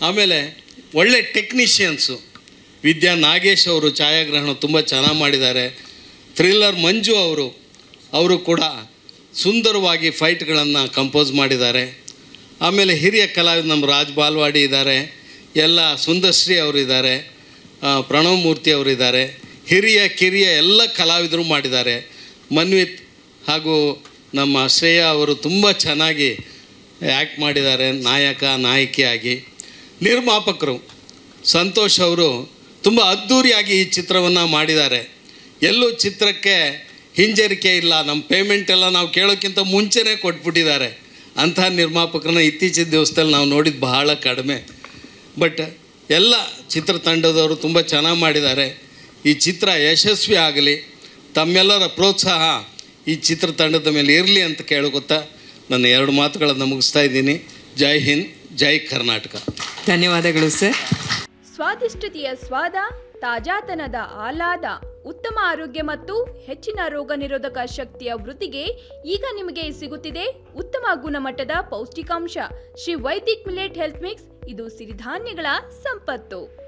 ಆಮೇಲೆ ಒಳ್ಳೆ ಟೆಕ್ನಿಷಿಯನ್ಸು ವಿದ್ಯಾ ನಾಗೇಶ್ ಅವರು ಛಾಯಾಗ್ರಹಣ ತುಂಬ ಚೆನ್ನಾಗಿ ಮಾಡಿದ್ದಾರೆ ಥ್ರಿಲ್ಲರ್ ಮಂಜು ಅವರು ಅವರು ಕೂಡ ಸುಂದರವಾಗಿ ಫೈಟ್ಗಳನ್ನು ಕಂಪೋಸ್ ಮಾಡಿದ್ದಾರೆ ಆಮೇಲೆ ಹಿರಿಯ ಕಲಾವಿದ ನಮ್ಮ ರಾಜ್ ಬಾಲ್ವಾಡಿ ಇದ್ದಾರೆ ಎಲ್ಲ ಸುಂದರ್ಶ್ರೀ ಅವರು ಇದ್ದಾರೆ ಆ, ಪ್ರಣವ್ ಮೂರ್ತಿ ಅವರು ಇದ್ದಾರೆ ಹಿರಿಯ ಕಿರಿಯ ಎಲ್ಲ ಕಲಾವಿದರು ಮಾಡಿದ್ದಾರೆ ಮನ್ವಿತ್ ಹಾಗೂ ನಮ್ಮ ಶ್ರೇಯಾ ಅವರು ತುಂಬ ಚೆನ್ನಾಗಿ ಆ್ಯಕ್ಟ್ ಮಾಡಿದ್ದಾರೆ ನಾಯಕ ನಾಯಕಿಯಾಗಿ ನಿರ್ಮಾಪಕರು ಸಂತೋಷ್ ಅವರು ತುಂಬ ಅದ್ಧೂರಿಯಾಗಿ ಈ ಚಿತ್ರವನ್ನು ಮಾಡಿದ್ದಾರೆ ಎಲ್ಲೂ ಚಿತ್ರಕ್ಕೆ ಹಿಂಜರಿಕೆ ಇಲ್ಲ ನಮ್ಮ ಪೇಮೆಂಟ್ ಎಲ್ಲ ನಾವು ಕೇಳೋಕ್ಕಿಂತ ಮುಂಚೆನೇ ಕೊಟ್ಬಿಟ್ಟಿದ್ದಾರೆ ಅಂಥ ನಿರ್ಮಾಪಕರನ್ನ ಇತ್ತೀಚಿನ ದಿವಸದಲ್ಲಿ ನಾವು ನೋಡಿದ್ದು ಬಹಳ ಕಡಿಮೆ ಬಟ್ ಎಲ್ಲ ಚಿತ್ರತಂಡದವರು ತುಂಬ ಚೆನ್ನಾಗಿ ಮಾಡಿದ್ದಾರೆ ಈ ಚಿತ್ರ ಯಶಸ್ವಿ ಆಗಲಿ ತಮ್ಮೆಲ್ಲರ ಪ್ರೋತ್ಸಾಹ ಈ ಚಿತ್ರತಂಡದ ಮೇಲೆ ಇರಲಿ ಅಂತ ಕೇಳ್ಕೊತಾ ನನ್ನ ಎರಡು ಮಾತುಗಳನ್ನು ಮುಗಿಸ್ತಾ ಇದ್ದೀನಿ ಜೈ ಹಿಂದ್ ಜೈ ಕರ್ನಾಟಕ ಧನ್ಯವಾದಗಳು ಸರ್ ಸ್ವಾದಿಷ್ಟತೆಯ ಸ್ವಾದ ತಾಜಾತನದ ಆಹ್ಲಾದ ಉತ್ತಮ ಆರೋಗ್ಯ ಮತ್ತು ಹೆಚ್ಚಿನ ರೋಗ ನಿರೋಧಕ ಶಕ್ತಿಯ ವೃದ್ಧಿಗೆ ಈಗ ನಿಮಗೆ ಸಿಗುತ್ತಿದೆ ಉತ್ತಮ ಗುಣಮಟ್ಟದ ಪೌಷ್ಟಿಕಾಂಶ Shri Vaidik millet health mix ಇದು ಸಿರಿಧಾನ್ಯಗಳ ಸಂಪತ್ತು